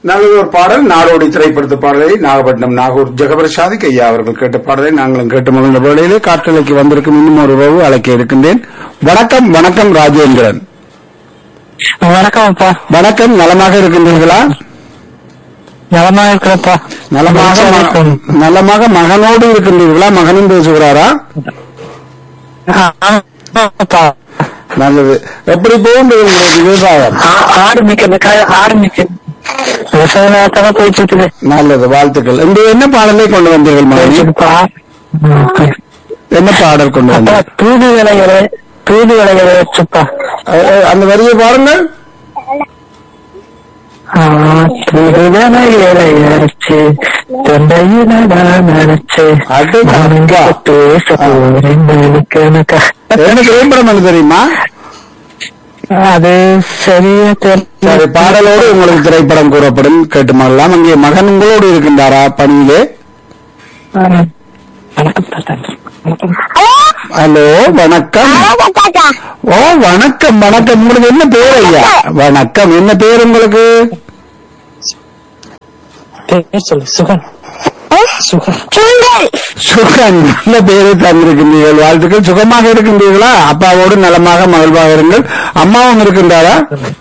நல்லது ஒரு பாடல் நாடோடி திரைப்படத்து பாடலை நாகப்பட்டினம் நாகூர் ஜெகபிரசாதி ஐயா அவர்கள் கேட்ட பாடலை நாங்களும் கேட்டு மகிழ்ந்த வேளையிலே காற்றலைக்கு வந்திருக்கும் இன்னும் ஒரு உறவு அழைக்க இருக்கின்றேன் வணக்கம் வணக்கம் ராஜேந்திரன் வணக்கம் அப்பா வணக்கம் நலமாக இருக்கின்றீர்களா நலமா இருக்கிறப்பா நலமாக வணக்கம். நலமாக மகனோடு இருக்கின்றீர்களா மகனும் பேசுகிறாரா அப்பா நல்லது எப்படி போகின்றது உங்களுக்கு விவசாயம் ஆரம்பிக்கிறது ஆரம்பிக்க விவசாய நேரத்தாக போயிட்டு இருக்குது நல்லது வாழ்த்துக்கள் இந்த என்ன பாடலை கொண்டு வந்தீர்கள் மகனே சரிப்பா. என்ன பாடல் கொண்டு அப்பா வந்தீர்கள் தூது விளைகிற தூது விளைகிற வச்சுப்பா அஹ், அஹ், அந்த வரியை பாருங்கள் தூது விளையிறச்சு தொண்டையில நான் நினைச்சு அடே நானுங்க அப்பா. பேச போறேன் எனக்கு என்ன திரைப்படம் என்று தெரியுமா அது சரியா சரி தெரியல பாடலோடு உங்களுக்கு திரைப்படம் கூறப்படும் கேட்டு மறலாம் அங்கே மகன் உங்களோடு இருக்கின்றாரா பணியிலே வணக்கம் தாத்தா வணக்கம் ஹலோ வணக்கம் ஓ வணக்கம் வணக்கம் உங்களுக்கு என்ன பேர் ஐயா வணக்கம் என்ன பேர் உங்களுக்கு பேர் சொல்லு சுகன் சுகன் சுகன் நல்ல பேரை தந்திருக்கின்றீர்கள் வாழ்த்துக்கள் சுகமாக இருக்கின்றீர்களா அப்பாவோடு நலமாக மகிழ்வாக இருங்கள் அம்மாவும் இருக்கின்றாரா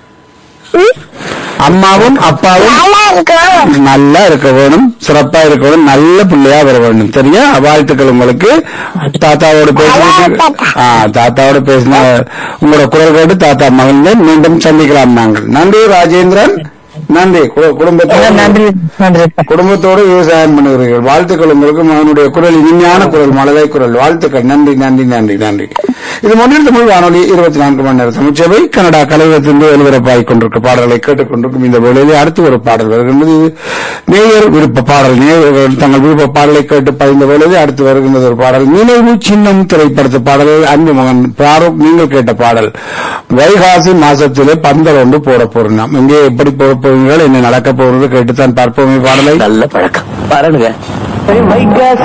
அம்மாவும் அப்பாவும் நல்லா இருக்க வேணும் சிறப்பா இருக்க வேணும் நல்ல பிள்ளையா வர வேண்டும் சரியா வாழ்த்துக்கள் உங்களுக்கு தாத்தாவோட பேசினது ஆ தாத்தாவோட பேசின உங்களோட குரல் கேட்டு தாத்தா மகன்ல மீண்டும் சந்திக்கலாம் நாங்கள் நன்றி ராஜேந்திரன் நன்றி கு- குடும்பத்தோடு நன்றி நன்றி குடும்பத்தோடு விவசாயம் பண்ணுகிறீர்கள் வாழ்த்துக்கள் உங்களுக்கு மகனுடைய குரல் இனிமையான குரல் மலதை குரல் வாழ்த்துக்கள் நன்றி நன்றி நன்றி நன்றி இது முன்னில் தமிழ் வானொலி இருபத்தி நான்கு மணி நேர தமிழ்ச்சபை கனடா கலைவரத்திலிருந்து ஒலிபரப்பாகிக் கொண்டிருக்க பாடல்களை கேட்டுக்கொண்டிருக்கும் இந்த வேளையிலே அடுத்து ஒரு பாடல் வருகின்றது இது நேயர் விருப்ப பாடல் நேயர்கள் தங்கள் விருப்ப பாடலை கேட்டு பதிந்த வேளையிலே அடுத்து வருகின்றது ஒரு பாடல் நினைவு சின்னம் திரைப்படத்து பாடல் அன்பு மகன் பாரூக் நீங்கள் கேட்ட பாடல் வைகாசி மாசத்திலே பந்தல் ஒன்று போட போறோம் இங்கே எப்படி போட போகிறீர்கள் என்ன நடக்க போகிறது கேட்டுத்தான் பார்ப்போமே பாடலை நல்ல பழக்கம் பாருங்க